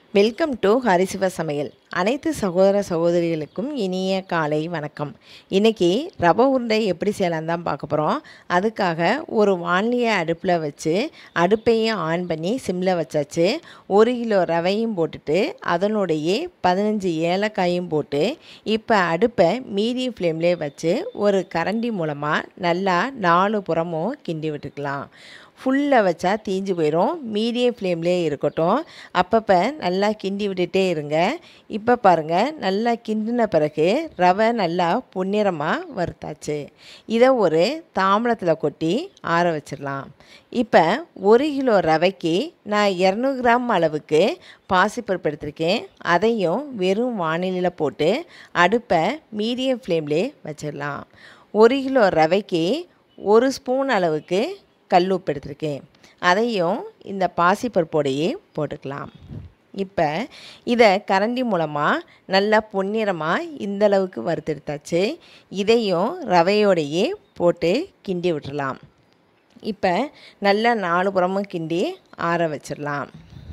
welcome to ஹரிசிவ சமையல் அனைத்து சகோதர சகோதரிகளுக்கும் இனிய காலை வணக்கம் இன்றைக்கி ரவை உருண்டை எப்படி செய்யலாம் தான் பார்க்க போகிறோம் அதுக்காக ஒரு வானிலையை அடுப்பில் வச்சு அடுப்பையும் ஆன் பண்ணி சிம்மில் வச்சாச்சு ஒரு கிலோ ரவையும் போட்டுட்டு அதனுடைய பதினஞ்சு ஏலக்காயும் போட்டு இப்போ அடுப்பை மீடியம் ஃப்ளேம்லேயே வச்சு ஒரு கரண்டி மூலமாக நல்லா நாலு புறமும் கிண்டி விட்டுக்கலாம் ஃபுல்லாக வச்சா தீஞ்சு போயிடும் மீடியம் ஃப்ளேம்லேயே இருக்கட்டும் அப்பப்போ நல்லா கிண்டி விட்டுட்டே இருங்க இப்போ பாருங்கள் நல்லா கிண்டின பிறகு ரவை நல்லா பொன்னிறமாக வறுத்தாச்சு இதை ஒரு தாம்பளத்தில் கொட்டி ஆற வச்சிடலாம் இப்போ ஒரு கிலோ ரவைக்கு நான் இரநூறு கிராம் அளவுக்கு பாசிப்பருப்பு எடுத்திருக்கேன் அதையும் வெறும் வானிலையில் போட்டு அடுப்பை மீடியம் ஃப்ளேம்லேயே வச்சிடலாம் ஒரு கிலோ ரவைக்கு ஒரு ஸ்பூன் அளவுக்கு கல் உப்பு எடுத்திருக்கேன் அதையும் இந்த பாசிப்பருப்போடையே போட்டுக்கலாம் இப்போ இதை கரண்டி மூலமாக நல்லா பொன்னிறமாக இந்தளவுக்கு வறுத்தெடுத்தாச்சு இதையும் ரவையோடையே போட்டு கிண்டி விட்டுறலாம் இப்போ நல்லா நாலு புறமும் கிண்டி ஆற வச்சிடலாம்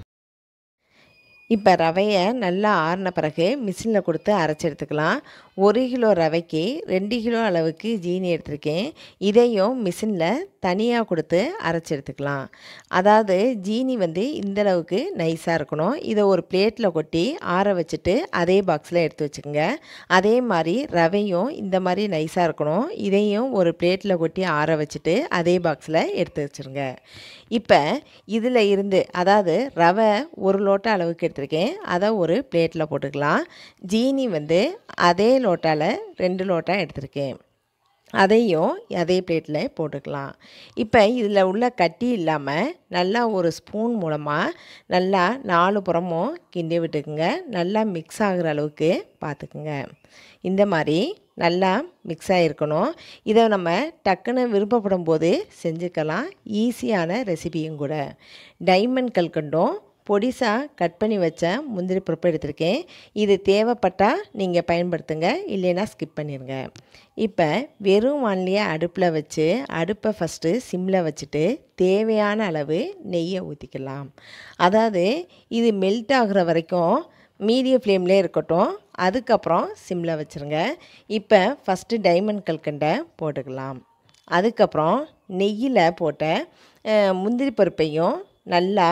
இப்போ ரவையை நல்லா ஆறின பிறகு மிஷினில் கொடுத்து அரைச்சி எடுத்துக்கலாம் ஒரு கிலோ ரவைக்கு ரெண்டு கிலோ அளவுக்கு ஜீனி எடுத்திருக்கேன் இதையும் மிஷினில் தனியாக கொடுத்து அரைச்சி எடுத்துக்கலாம் அதாவது ஜீனி வந்து இந்த அளவுக்கு நைஸாக இருக்கணும் இதை ஒரு பிளேட்டில் கொட்டி ஆற வச்சுட்டு அதே பாக்ஸில் எடுத்து வச்சுக்கோங்க அதே மாதிரி ரவையும் இந்த மாதிரி நைஸாக இருக்கணும் இதையும் ஒரு பிளேட்டில் கொட்டி ஆற வச்சுட்டு அதே பாக்ஸில் எடுத்து வச்சுருங்க இப்போ இதில் இருந்து அதாவது ரவை ஒரு லோட்டை அளவுக்கு எடுத்திருக்கேன் அதை ஒரு பிளேட்டில் போட்டுக்கலாம் ஜீனி வந்து அதே லோட்டாவில் ரெண்டு லோட்டா எடுத்திருக்கேன் அதையும் அதே பிளேட்டில் போட்டுக்கலாம் இப்போ இதில் உள்ள கட்டி இல்லாமல் நல்லா ஒரு ஸ்பூன் மூலமாக நல்லா நாலு புறமும் கிண்டி விட்டுக்குங்க நல்லா மிக்ஸ் ஆகிற அளவுக்கு பார்த்துக்குங்க இந்த மாதிரி நல்லா மிக்ஸ் ஆகிருக்கணும் இதை நம்ம டக்குன்னு விருப்பப்படும் போது செஞ்சுக்கலாம் ஈஸியான ரெசிபியும் கூட டைமண்ட் கல்கண்டும் பொடிசாக கட் பண்ணி வச்ச முந்திரி பருப்பு எடுத்திருக்கேன் இது தேவைப்பட்டால் நீங்கள் பயன்படுத்துங்க இல்லைன்னா ஸ்கிப் பண்ணிடுங்க இப்போ வெறும் வானிலையை அடுப்பில் வச்சு அடுப்பை ஃபஸ்ட்டு சிம்மில் வச்சுட்டு தேவையான அளவு நெய்யை ஊற்றிக்கலாம் அதாவது இது மெல்ட் ஆகிற வரைக்கும் மீடியம் ஃப்ளேம்லேயே இருக்கட்டும் அதுக்கப்புறம் சிம்மில் வச்சுருங்க இப்போ ஃபஸ்ட்டு டைமண்ட் கல்கண்டை போட்டுக்கலாம் அதுக்கப்புறம் நெய்யில் போட்ட முந்திரி பருப்பையும் நல்லா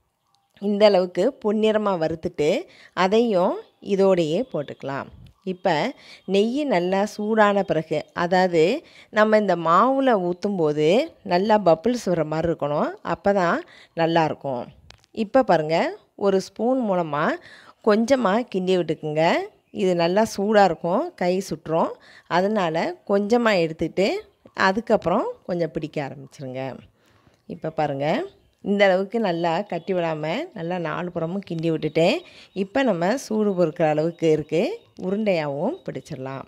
இந்த அளவுக்கு பொன்னிறமாக வறுத்துட்டு அதையும் இதோடையே போட்டுக்கலாம் இப்போ நெய் நல்லா சூடான பிறகு அதாவது நம்ம இந்த மாவில் ஊற்றும்போது நல்லா பப்புள்ஸ் வர மாதிரி இருக்கணும் அப்போ தான் நல்லாயிருக்கும் இப்போ பாருங்கள் ஒரு ஸ்பூன் மூலமாக கொஞ்சமாக கிண்டி விட்டுக்குங்க இது நல்லா சூடாக இருக்கும் கை சுட்டுரும் அதனால் கொஞ்சமாக எடுத்துகிட்டு அதுக்கப்புறம் கொஞ்சம் பிடிக்க ஆரம்பிச்சிருங்க இப்போ பாருங்கள் இந்த அளவுக்கு நல்லா கட்டி விடாமல் நல்லா நாலு புறமும் கிண்டி விட்டுட்டேன் இப்போ நம்ம சூடு பொறுக்கிற அளவுக்கு இருக்குது உருண்டையாகவும் பிடிச்சிடலாம்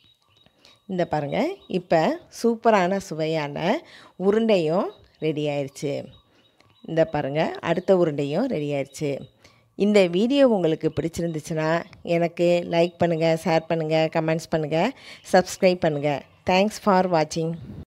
இந்த பாருங்கள் இப்போ சூப்பரான சுவையான உருண்டையும் ரெடி ஆயிடுச்சு இந்த பாருங்கள் அடுத்த உருண்டையும் ரெடி ஆயிடுச்சு இந்த வீடியோ உங்களுக்கு பிடிச்சிருந்துச்சுன்னா எனக்கு லைக் பண்ணுங்கள் ஷேர் பண்ணுங்கள் கமெண்ட்ஸ் பண்ணுங்கள் சப்ஸ்கிரைப் பண்ணுங்கள் தேங்க்ஸ் ஃபார் வாட்சிங்